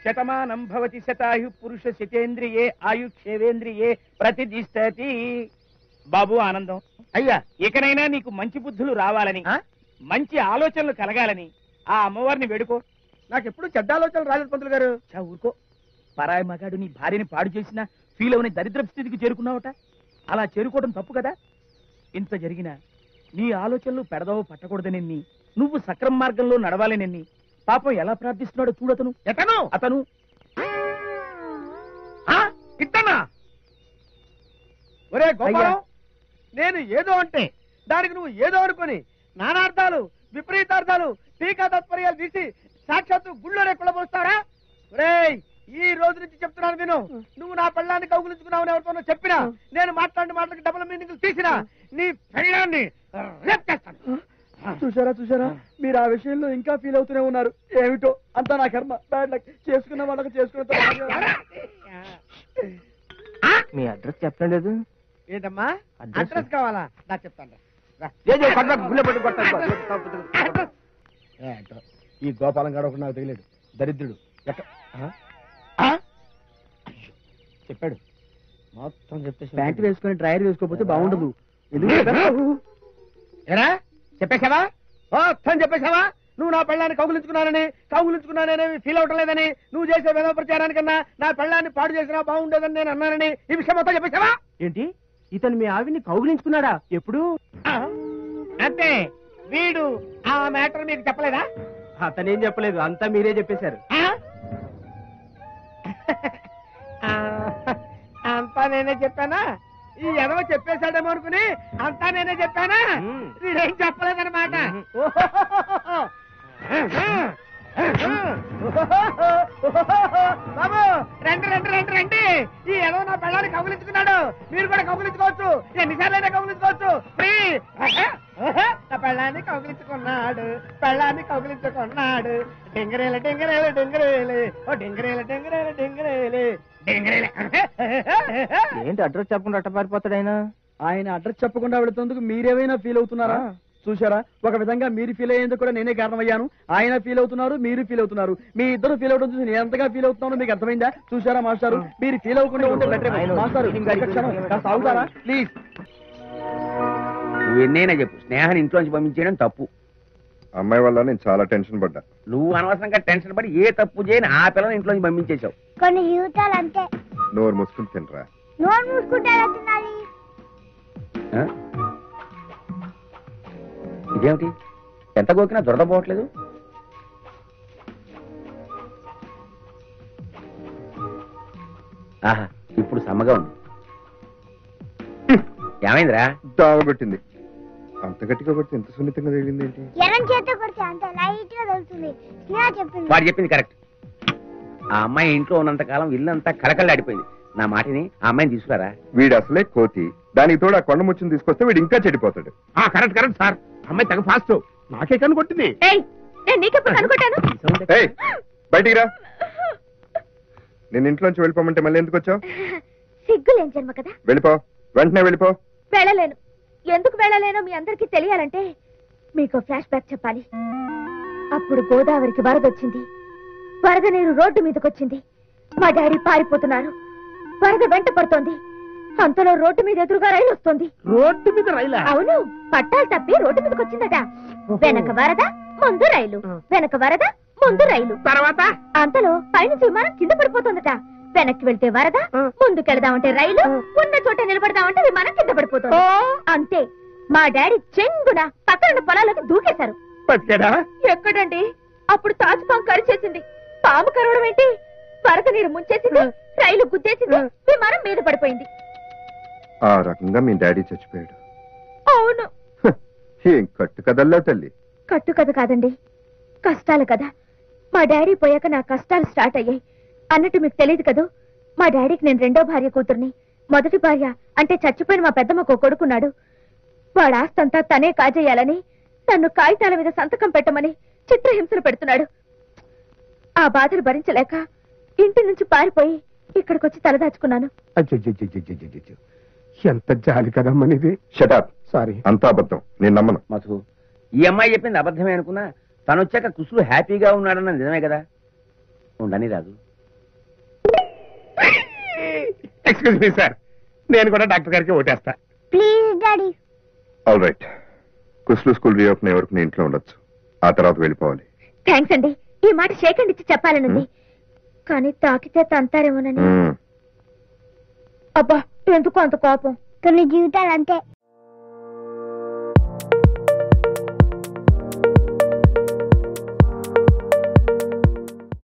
శతమానం భవతి శతాయు పురుష శతేంద్రియే ఆయుక్షేవేంద్రియే ప్రతిదిష్టతి బాబు ఆనందం అయ్యా ఇకనైనా నీకు మంచి బుద్ధులు రావాలని ఆ? మంచి ఆలోచనలు కలగాలని ఆ అమ్మవారిని వేడుకో నాకెప్పుడు చెడ్డ ఆలోచనలు రాలేదు పంతులు గారు చా ఊరుకో పరాయి మగాడు నీ భార్యని పాడు చేసిన ఫీల్ అవని దరిద్ర స్థితికి చేరుకున్నావట అలా చేరుకోవడం తప్పు కదా ఇంత జరిగినా నీ ఆలోచనలు పెడదవ పట్టకూడదనెన్ని నువ్వు సక్రమ మార్గంలో నడవాలనెన్ని పాపం ఎలా ప్రార్థిస్తున్నాడో చూడతను ఎతను అతను ఆ? ఇట్టనా ఒరే గోపాలం అయ్యా. నేను ఏదో అంటే దానికి నువ్వు ఏదో అనుకొని నానార్థాలు విపరీతార్థాలు టీకా తత్పర్యాలు తీసి సాక్షాత్తు గుళ్ళోనే కుళ్ళబోస్తారా ఒరేయ్ ఈ రోజు నుంచి చెప్తున్నాను విను నువ్వు నా పెళ్ళాన్ని కౌగులించుకున్నావని ఎవరితోనో చెప్పినా నేను మాట్లాడిన మాటలకి డబుల్ మీనింగ్ తీసినా నీ పెళ్ళాన్ని రేప్ చేస్తాను చూసారా చూసారా మీరు ఆ విషయంలో ఇంకా ఫీల్ అవుతూనే ఉన్నారు ఏమిటో అంతా నా కర్మ బ్యాడ్ లక్ చేసుకున్న వాళ్ళకి చేసుకున్న మీ అడ్రస్ చెప్పలేదు ఏంటమ్మా అడ్రస్ అడ్రస్ కావాలా నా చెప్తాను రా. ఏంటో, ఈ గోపాలం గడ ఒకటి నాకు తెలియదు దరిద్రుడు ఎక్క- ఆ? ఆ? అయ్యో, చెప్పాడు మొత్తం చెప్పేసి ప్యాంట్ వేసుకొని డ్రైయర్ వేసుకోకపోతే బాగుండదు ఎరా చెప్పేశావా మొత్తం చెప్పేశావా నువ్వు నా పెళ్ళాన్ని కౌగులించుకున్నానని కౌగులించుకున్నానని ఫీల్ అవటం లేదని నువ్వు చేసే వేద ప్రచారానికన్నా నా పెళ్ళాన్ని పాడు చేసినా బాగుండేదని నేను అన్నానని ఈ విషయం మొత్తం చెప్పేశావా ఏంటి ఇతను మీ ఆవిడ్ని కౌగిలించుకున్నాడా ఎప్పుడు ఆ? అంటే వీడు ఆ మ్యాటర్ మీకు చెప్పలేదా అతనేం చెప్పలేదు అంతా మీరే చెప్పేశారు ఆ? ఆ, అంతా నేనే చెప్పానా ఈ ఎదవ చెప్పేశాడేమో అనుకుని అంతా నేనే చెప్పానా మ్మ్. వీడేం చెప్పలేదన్నమాట మ్మ్. ఓహోహోహో. బాబు రండి రండి రండి రండి ఈ ఎదవ నా పెళ్ళాన్ని కౌగులించుకున్నాడు మీరు కూడా కౌగులించుకోవచ్చు ఎన్నిసార్లైనా కౌగులించుకోవచ్చు ప్లీజ్ నా పెళ్ళాన్ని కౌగిలించుకున్నాడు పెళ్ళాన్ని కౌగిలించుకున్నాడు డింగరేల డింగరేల డింగరేలే ఓ డింగరేల డింగరేల డింగరేలే డింగరేలే ఏంటి అడ్రస్ చెప్పకుండా అట్ట పారిపోతాడు ఆయన ఆయన అడ్రస్ చెప్పకుండా వెళుతున్నందుకు మీరేమైనా ఫీల్ అవుతున్నారా చూసారా ఒక విధంగా మీరు ఫీల్ అయ్యేందుకు కూడా నేనే కారణమయ్యాను ఆయన ఫీల్ అవుతున్నారు మీరు ఫీల్ అవుతున్నారు మీ ఇద్దరు ఫీల్ అవడం చూసి నేను ఎంతగా ఫీల్ అవుతున్నానో మీకు అర్థమైందా చూసారా మాస్టారు మీరు ఫీల్ అవ్వకుండా ఉంటే బెటర్ ఆయన మాస్టారు feeling ఒక్క క్షణం కాస్త ఆగుతారా ప్లీజ్ నువ్వు ఎన్నైనా చెప్పు స్నేహాన్ని ఇంట్లోంచి పంపించేయడం తప్పు అమ్మాయి వల్ల నేను చాలా టెన్షన్ పడ్డా నువ్వు అనవసరంగా టెన్షన్ పడి ఏ తప్పు చేయని ఆ పిల్లని ఇంట్లోంచి పంపించేశావు కొన్ని జీవితాలు అంతే నోరు మూసుకుని తినరా నోరు మూసుకుంటే ఎలా తినాలి ఆ? ఇదేమిటి ఎంత గోకినా దురద పోవట్లేదు ఆహా ఇప్పుడు సమ్మగా ఉంది హ్మ్. ఏమైందిరా దావ కొట్టింది అంత గట్టిగా కొడితే ఎంత సున్నితంగా తగిలింది ఏంటి ఎరం చేత కొడితే అంత లైట్ గా తెలుస్తుంది స్నేహ చెప్పింది వాడు చెప్పింది కరెక్ట్ ఆ అమ్మాయి ఇంట్లో ఉన్నంత కాలం ఇల్లంతా కలకల్లాడిపోయింది నా మాటిని ఆ అమ్మాయిని తీసుకురారా వీడు అసలే కోతి దానికి తోడు ఆ కొండ ముచ్చుని తీసుకొస్తే వీడు ఇంకా చెడిపోతాడు కరెక్ట్ కరెక్ట్ సార్ అమ్మాయి తగ్గ ఫాస్ట్ నాకే కను కొట్టింది నేను నీకెప్పుడు కనుకొట్టాను ఏయ్ బయటికి రా నేను ఇంట్లోంచి వెళ్ళిపోమంటే మళ్ళీ ఎందుకు వచ్చావు సిగ్గులేని జన్మ కదా వెళ్ళిపో వెంటనే వెళ్ళిపో వెళ్ళలేను ఎందుకు వెళ్ళలేనో మీ అందరికీ తెలియాలంటే మీకు ఫ్లాష్ బ్యాక్ చెప్పాలి అప్పుడు గోదావరికి వరద వచ్చింది వరద నీరు రోడ్డు మీదకొచ్చింది మా డాడీ పారిపోతున్నారు వరద వెంట పడుతోంది అంతలో రోడ్డు మీద ఎదురుగా రైలు వస్తోంది రోడ్డు మీద రైలా అవును పట్టాలు తప్పి రోడ్డు మీదకి వచ్చిందట వెనక వరద ముందు రైలు వెనక వరద ముందు రైలు తర్వాత అంతలో పైన విమానం కింద పడిపోతుందట వెనక్కి వెళ్తే వరద ముందుకెళ్దామంటే రైలు ఉన్న చోట నిలబడదామంటే విమానం కింద పడిపోతుంది అంతే మా డాడీ చెంగున పక్కన పొలాలకు దూకేశారు బతికాడా ఎక్కడండి అప్పుడు తాజుపాము కరిచేసింది పాము కరవడం ఏంటి వరద నీరు ముంచేసింది రైలు గుద్దేసింది విమానం మీద పడిపోయింది ఆ రకంగా మీ డాడీ చచ్చిపోయాడు అవును హ, ఏం కట్టు కదల్లా తల్లి కట్టు కథ కాదండి కష్టాలు కదా మా డాడీ పోయాక నా కష్టాలు స్టార్ట్ అయ్యాయి అన్నట్టు మీకు తెలియదు కదూ మా డాడీకి నేను రెండో భార్య కూతుర్ని మొదటి భార్య అంటే చచ్చిపోయిన మా పెద్దమ్మకు ఒక కొడుకున్నాడు వాడు ఆస్తంతా తనే కాజేయాలని నన్ను కాగితాల మీద సంతకం పెట్టమని చిత్రహింసలు పెడుతున్నాడు ఆ బాధలు భరించలేక ఇంటి నుంచి పారిపోయి ఇక్కడికొచ్చి తలదాచుకున్నాను అచ్చచ్చచ్చచ్చచ్చచ్చచ్చ. ఎంత జాలి కదమ్మా నీది షటాప్ సారీ అంతా అబద్ధం నేను నమ్మను మధు ఈ అమ్మాయి చెప్పింది అబద్ధమే అనుకున్నా తను వచ్చాక కుసులు హ్యాపీగా ఉన్నాడన్న నిజమే కదా ఉండని రాదు ఎక్స్క్యూజ్ మీ సార్ నేను కూడా డాక్టర్ గారికి ఓటేస్తా ప్లీజ్ డాడీ ఆల్ రైట్ కుస్లు స్కూల్ రీఓపెన్ వరకు నీ ఇంట్లో ఉండొచ్చు ఆ తర్వాత వెళ్ళిపోవాలి థ్యాంక్స్ అండి ఈ మాట షేకండ్ ఇచ్చి చెప్పాలనుంది కానీ తాకితే తంతారేమోనని మ్మ్. అబ్బా ఎందుకు అంత కోపం కొన్ని జీవితాలు అంతే